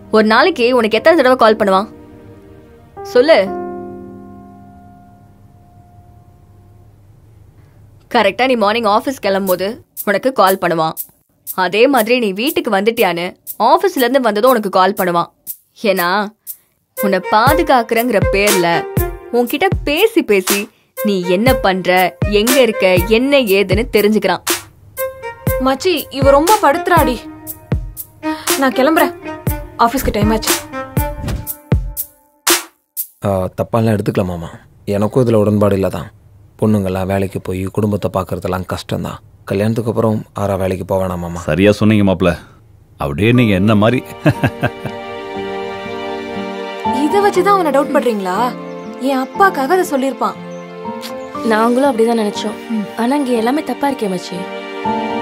ஒரு நாளைக்கு உனக்கு எத்தனை தடவை கால் பண்ணுவான் சொல்லு கரெக்டா நீ மார்னிங் ஆஃபீஸ் கிளம்பும்போது உனக்கு கால் பண்ணுவான் அதே மாதிரி நீ வீட்டுக்கு வந்துட்டியான்னு ஆஃபீஸ்ல இருந்து வந்ததும் உனக்கு கால் பண்ணுவான் ஏன்னா உன்னை பாதுகாக்கிறங்கிற பேர்ல உன்கிட்ட பேசி பேசி நீ என்ன பண்ற எங்க இருக்க என்ன ஏதுன்னு தெரிஞ்சுக்கிறான் மச்சி இவ ரொம்ப படுத்துறாடி நான் கிளம்புறேன் ஆபீஸ்க்கு டைம் ஆச்சு ஆ, தப்பாலாம் எடுத்துக்கலாமாம்மா எனக்கும் இதில் உடன்பாடு இல்லை தான் பொண்ணுங்கள்லாம் வேலைக்கு போய் குடும்பத்தை பார்க்குறதெல்லாம் கஷ்டம்தான் கல்யாணத்துக்கு அப்புறம் ஆறா வேலைக்கு போக வேணாமாம்மா சரியா சொன்னீங்க மாப்ள அப்படியே நீங்க என்ன மாதிரி இத வச்சுதான் அவனை டவுட் பண்றீங்களா என் அப்பாக்காக அதை சொல்லியிருப்பான் நாங்களும் அப்படிதான் நினைச்சோம் ஆனா இங்க எல்லாமே தப்பா இருக்கே மச்சி